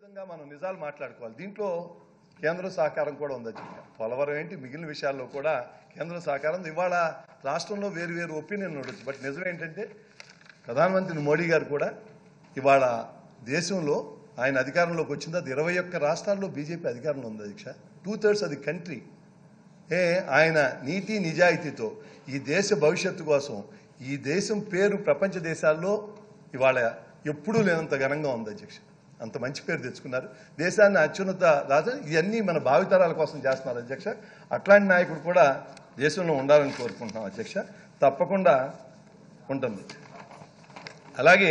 విధంగా మనం నిజాలు మాట్లాడుకోవాలి దీంట్లో కేంద్ర సహకారం కూడా ఉంది అధ్యక్ష పోలవరం ఏంటి మిగిలిన విషయాల్లో కూడా కేంద్ర సహకారం ఉంది. ఇవాళ రాష్ట్రంలో వేరు వేరు ఒపీనియన్ ఉండొచ్చు బట్ నిజం ఏంటంటే ప్రధానమంత్రి మోడీ గారు కూడా ఇవాళ దేశంలో ఆయన అధికారంలోకి వచ్చింది అది ఇరవై ఒక్క రాష్ట్రాల్లో బీజేపీ అధికారంలో ఉంది అధ్యక్ష టూ థర్డ్స్ అది కంట్రీ ఏ ఆయన నీతి నిజాయితీతో ఈ దేశ భవిష్యత్తు కోసం ఈ దేశం పేరు ప్రపంచ దేశాల్లో ఇవాళ ఎప్పుడూ లేనంత ఘనంగా ఉంది అధ్యక్ష అంత మంచి పేరు తెచ్చుకున్నారు దేశాన్ని అత్యున్నత రాజు ఇవన్నీ మన భావితరాల కోసం చేస్తున్నారు అధ్యక్ష అట్లాంటి నాయకుడు కూడా దేశంలో ఉండాలని కోరుకుంటున్నాం అధ్యక్ష తప్పకుండా ఉంటుంది అలాగే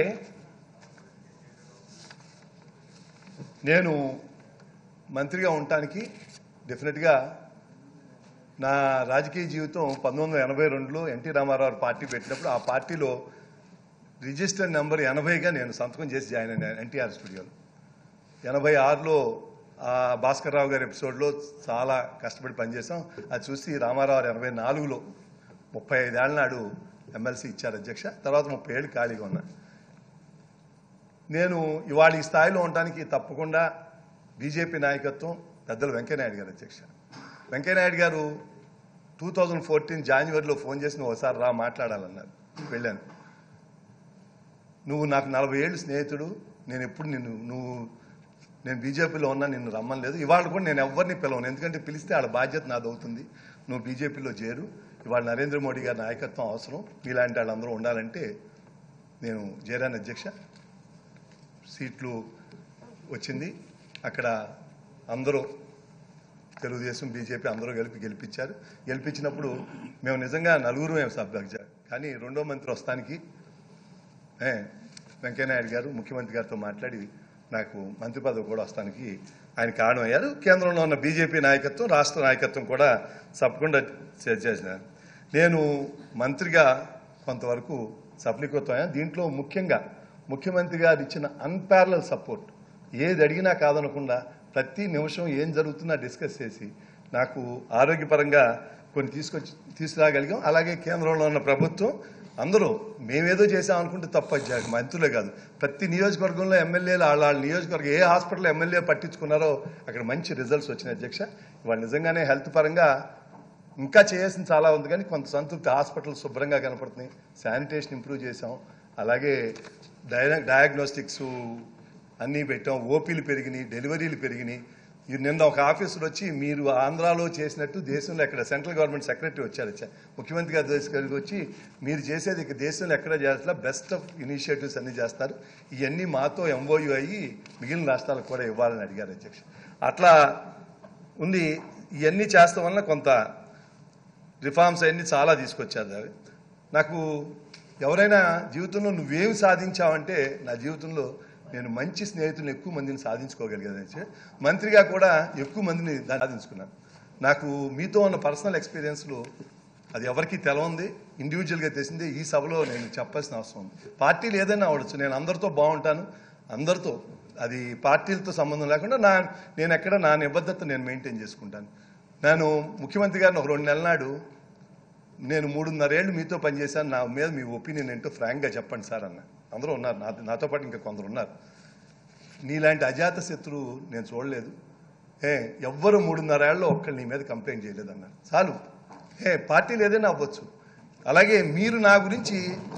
నేను మంత్రిగా ఉండటానికి డెఫినెట్గా నా రాజకీయ జీవితం పంతొమ్మిది వందల ఎనభై రెండులో ఎన్టీ రామారావు పార్టీ పెట్టినప్పుడు ఆ పార్టీలో రిజిస్టర్ నెంబర్ ఎనభైగా నేను సంతకం చేసి జాయిన్ అయ్యాను ఎన్టీఆర్ స్టూడియోలో ఎనభై ఆరులో ఆ భాస్కర్ రావు గారి ఎపిసోడ్లో చాలా కష్టపడి పనిచేసాం అది చూసి రామారావు ఎనభై నాలుగులో ముప్పై ఐదేళ్ల నాడు ఎమ్మెల్సీ ఇచ్చారు అధ్యక్ష తర్వాత ముప్పై ఏళ్ళు ఖాళీగా ఉన్నా నేను ఇవాళ ఈ స్థాయిలో ఉండడానికి తప్పకుండా బీజేపీ నాయకత్వం పెద్దలు వెంకయ్యనాయుడు గారు అధ్యక్ష వెంకయ్యనాయుడు గారు టూ థౌజండ్ ఫోర్టీన్ జనవరిలో ఫోన్ చేసి నువ్వు ఒకసారి రా మాట్లాడాలన్నారు వెళ్ళాను నువ్వు నాకు నలభై ఏళ్ళు స్నేహితుడు నేను ఎప్పుడు నిన్ను నువ్వు నేను బీజేపీలో ఉన్నా నిన్ను రమ్మలేదు ఇవాళ కూడా నేను ఎవరిని పిలవను ఎందుకంటే పిలిస్తే వాళ్ళ బాధ్యత నాది అవుతుంది నువ్వు బీజేపీలో చేరు ఇవాళ నరేంద్ర మోడీ గారి నాయకత్వం అవసరం మీలాంటి వాళ్ళందరూ ఉండాలంటే నేను చేరాను అధ్యక్ష సీట్లు వచ్చింది అక్కడ అందరూ తెలుగుదేశం బీజేపీ అందరూ కలిపి గెలిపించారు గెలిపించినప్పుడు మేము నిజంగా నలుగురు మేము సభ్య కానీ రెండో మంత్రి వస్తానికి ఏ, వెంకయ్యనాయుడు గారు ముఖ్యమంత్రి గారితో మాట్లాడి నాకు మంత్రి పదవి కూడా వస్తానికి ఆయన కారణమయ్యారు కేంద్రంలో ఉన్న బీజేపీ నాయకత్వం రాష్ట్ర నాయకత్వం కూడా తప్పకుండా చే- చేసినారు నేను మంత్రిగా కొంతవరకు సఫలీకృతం అయ్యాను దీంట్లో ముఖ్యంగా ముఖ్యమంత్రి గారు ఇచ్చిన అన్పారలల్ సపోర్ట్ ఏది అడిగినా కాదనకుండా ప్రతి నిమిషం ఏం జరుగుతున్నా డిస్కస్ చేసి నాకు ఆరోగ్యపరంగా కొన్ని తీసుకొచ్చి తీసుకురాగలిగాం అలాగే కేంద్రంలో ఉన్న ప్రభుత్వం అందరూ మేమేదో చేసాం అనుకుంటే తప్ప జ- మంత్రులే కాదు ప్రతి నియోజకవర్గంలో ఎమ్మెల్యేలు వాళ్ళ వాళ్ళ నియోజకవర్గం ఏ హాస్పిటల్ ఎమ్మెల్యే పట్టించుకున్నారో అక్కడ మంచి రిజల్ట్స్ వచ్చినాయి అధ్యక్ష ఇవాళ నిజంగానే హెల్త్ పరంగా ఇంకా చేయాల్సిన చాలా ఉంది కానీ కొంత సంతృప్తి హాస్పిటల్ శుభ్రంగా కనపడుతున్నాయి శానిటేషన్ ఇంప్రూవ్ చేసాం అలాగే డయా డయాగ్నోస్టిక్స్ అన్నీ పెట్టాం ఓపీలు పెరిగినాయి డెలివరీలు పెరిగినాయి ఈ నిన్న ఒక ఆఫీసర్ వచ్చి మీరు ఆంధ్రాలో చేసినట్టు దేశంలో ఎక్కడ సెంట్రల్ గవర్నమెంట్ సెక్రటరీ వచ్చారు వచ్చా ముఖ్యమంత్రి గారి దగ్గరికి వచ్చి మీరు చేసేది ఇక దేశంలో ఎక్కడ చేస్తా బెస్ట్ ఆఫ్ ఇనిషియేటివ్స్ అన్ని చేస్తారు ఇవన్నీ మాతో ఎంఓయూ అయ్యి మిగిలిన రాష్ట్రాలకు కూడా ఇవ్వాలని అడిగారు అధ్యక్ష అట్లా ఉంది ఇవన్నీ చేస్తాం వలన కొంత రిఫార్మ్స్ అన్ని చాలా తీసుకొచ్చారు అవి నాకు ఎవరైనా జీవితంలో నువ్వేమి సాధించావంటే నా జీవితంలో నేను మంచి స్నేహితులను ఎక్కువ మందిని సాధించుకోగలిగాను మంత్రిగా కూడా ఎక్కువ మందిని దాన్ని సాధించుకున్నాను నాకు మీతో ఉన్న పర్సనల్ ఎక్స్పీరియన్స్లో అది ఎవరికి తెలవంది ఇండివిజువల్గా తెలిసింది ఈ సభలో నేను చెప్పాల్సిన అవసరం ఉంది పార్టీలు ఏదైనా అవ్వచ్చు నేను అందరితో బాగుంటాను అందరితో అది పార్టీలతో సంబంధం లేకుండా నా నేను ఎక్కడ నా నిబద్ధత నేను మెయింటైన్ చేసుకుంటాను నేను ముఖ్యమంత్రి గారిని ఒక రెండు నెలల నాడు నేను మూడున్నరేళ్ళు మీతో పనిచేశాను నా మీద మీ ఒపీనియన్ ఏంటో ఫ్రాంక్గా చెప్పండి సార్ అన్న అందరూ ఉన్నారు నా నాతో పాటు ఇంకా కొందరు ఉన్నారు నీలాంటి అజాత శత్రువు నేను చూడలేదు ఏ ఎవ్వరు మూడున్నరేళ్ళలో ఒక్కళ్ళు నీ మీద కంప్లైంట్ చేయలేదు అన్నారు చాలు ఏ పార్టీలు ఏదైనా అవ్వచ్చు అలాగే మీరు నా గురించి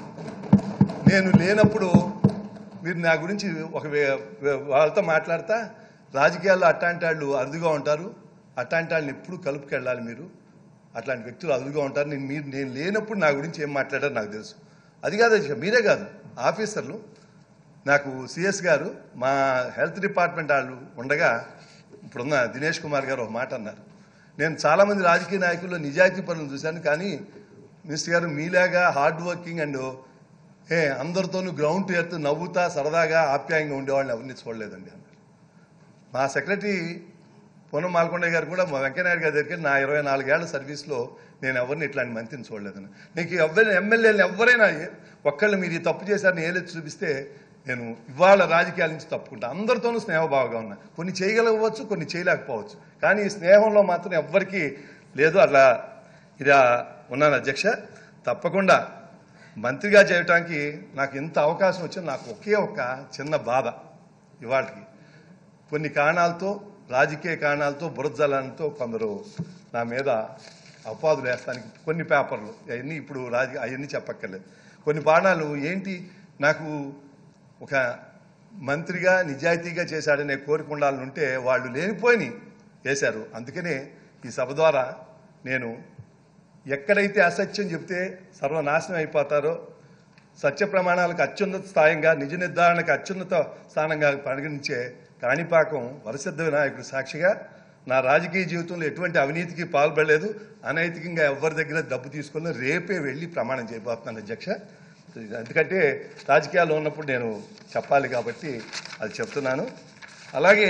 నేను లేనప్పుడు మీరు నా గురించి ఒక వే- వే- వాళ్ళతో మాట్లాడతా రాజకీయాల్లో అట్లాంటి వాళ్ళు అరుదుగా ఉంటారు అట్లాంటి వాళ్ళని ఎప్పుడు కలుపుకెళ్ళాలి మీరు అట్లాంటి వ్యక్తులు అదురుగా ఉంటారు నేను మీరు నేను లేనప్పుడు నా గురించి ఏం మాట్లాడారో నాకు తెలుసు అది కాదు అధ్యక్ష, మీరే కాదు ఆఫీసర్లు నాకు సిఎస్ గారు మా హెల్త్ డిపార్ట్మెంట్ వాళ్ళు ఉండగా ఇప్పుడున్న దినేష్ కుమార్ గారు ఒక మాట అన్నారు నేను చాలామంది రాజకీయ నాయకుల్లో నిజాయితీ పనులు చూశాను కానీ మినిస్టర్ గారు మీలాగా హార్డ్ వర్కింగ్ అండ్ ఏ అందరితోనూ గ్రౌండ్ టు ఎర్త్ నవ్వుతా సరదాగా ఆప్యాయంగా ఉండేవాళ్ళని ఎవరిని చూడలేదండి అన్నారు మా సెక్రటరీ పొన్నం మాల్కొండ గారు కూడా మా వెంకయ్యనాయుడు గారి దగ్గర నా ఇరవై నాలుగేళ్ల సర్వీస్లో నేను ఎవరిని ఇట్లాంటి మంత్రిని చూడలేదని నీకు ఎవరి ఎమ్మెల్యేలు ఎవరైనా ఒక్కళ్ళు మీరు ఈ తప్పు చేశారని ఏలెత్తి చూపిస్తే నేను ఇవాళ రాజకీయాల నుంచి తప్పుకుంటా అందరితోనూ స్నేహభావంగా ఉన్నా కొన్ని చేయగలగవచ్చు కొన్ని చేయలేకపోవచ్చు కానీ ఈ స్నేహంలో మాత్రం ఎవ్వరికీ లేదు అట్లా ఇలా ఉన్నాను అధ్యక్ష తప్పకుండా మంత్రిగా చేయటానికి నాకు ఎంత అవకాశం వచ్చిందో నాకు ఒకే ఒక చిన్న బాధ ఇవాళకి కొన్ని కారణాలతో రాజకీయ కారణాలతో బురజలాలతో కొందరు నా మీద అపవాదులు వేస్తానికి కొన్ని పేపర్లు అవన్నీ ఇప్పుడు రాజ అవన్నీ చెప్పక్కర్లేదు కొన్ని బాణాలు ఏంటి నాకు ఒక మంత్రిగా నిజాయితీగా చేశాడనే కోరిక ఉండాలని ఉంటే వాళ్ళు లేనిపోయి వేశారు అందుకనే ఈ సభ ద్వారా నేను ఎక్కడైతే అసత్యం చెప్తే సర్వనాశనం అయిపోతారో సత్య ప్రమాణాలకు అత్యున్నత స్థాయిగా నిజ నిర్ధారణకు అత్యున్నత స్థానంగా పరిగణించే కాణిపాకం వరసిద్ధ వినాయకుడు సాక్షిగా నా రాజకీయ జీవితంలో ఎటువంటి అవినీతికి పాల్పడలేదు అనైతికంగా ఎవరి దగ్గర డబ్బు తీసుకుని రేపే వెళ్ళి ప్రమాణం చేయబోతున్నాను అధ్యక్ష ఎందుకంటే రాజకీయాల్లో ఉన్నప్పుడు నేను చెప్పాలి కాబట్టి అది చెప్తున్నాను అలాగే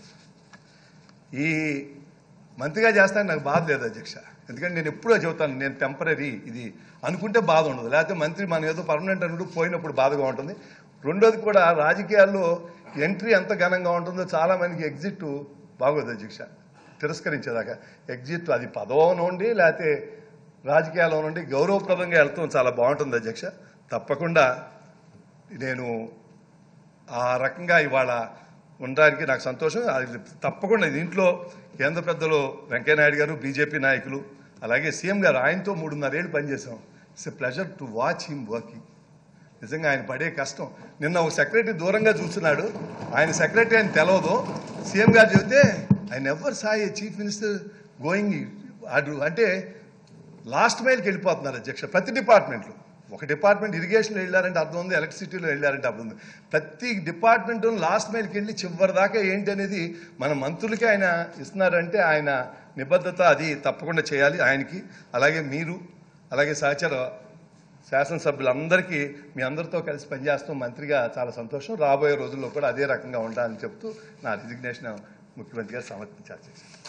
ఈ మంత్రిగా చేస్తాను నాకు బాధ లేదు అధ్యక్ష ఎందుకంటే నేను ఎప్పుడో చెబుతాను నేను టెంపరీ ఇది అనుకుంటే బాధ ఉండదు లేకపోతే మంత్రి మనం ఏదో పర్మనెంట్ అనుకుంటూ పోయినప్పుడు బాధగా ఉంటుంది రెండోది కూడా రాజకీయాల్లో ఎంట్రీ ఎంత ఘనంగా ఉంటుందో చాలా మందికి ఎగ్జిట్ బాగోదు అధ్యక్ష తిరస్కరించేదాకా ఎగ్జిట్ అది పదవనుండి లేకపోతే రాజకీయాల్లో నుండి గౌరవప్రదంగా వెళ్తాం చాలా బాగుంటుంది అధ్యక్ష తప్పకుండా నేను ఆ రకంగా ఇవాళ ఉండడానికి నాకు సంతోషం అది తప్పకుండా దీంట్లో కేంద్ర పెద్దలు వెంకయ్యనాయుడు గారు బీజేపీ నాయకులు అలాగే సీఎం గారు ఆయనతో మూడున్నరేళ్ళు పనిచేసాం it's a pleasure to watch him working నిజంగా ఆయన పడే కష్టం నిన్న ఒక సెక్రటరీ దూరంగా చూస్తున్నాడు ఆయన సెక్రటరీ అని తెలవదు సీఎం గారు చెబితే ఆయన ఎవరు సాయి చీఫ్ మినిస్టర్ గోయింగ్ అటు అంటే లాస్ట్ మైల్కి వెళ్ళిపోతున్నారు అధ్యక్ష ప్రతి డిపార్ట్మెంట్లో ఒక డిపార్ట్మెంట్ ఇరిగేషన్లో వెళ్ళారంటే అర్థం ఉంది ఎలక్ట్రిసిటీలో వెళ్ళారంటే అర్థం ఉంది ప్రతి డిపార్ట్మెంట్ లాస్ట్ మైల్కి వెళ్ళి చివరి దాకా ఏంటి అనేది మన మంత్రులకి ఆయన ఇస్తున్నారంటే ఆయన నిబద్ధత అది తప్పకుండా చేయాలి ఆయనకి అలాగే మీరు అలాగే సహచర శాసనసభ్యులందరికీ మీ అందరితో కలిసి పనిచేస్తాం మంత్రిగా చాలా సంతోషం రాబోయే రోజుల్లో కూడా అదే రకంగా ఉండాలని చెప్తూ నా రిజిగ్నేషన్ ముఖ్యమంత్రిగా సమర్పించాల్సి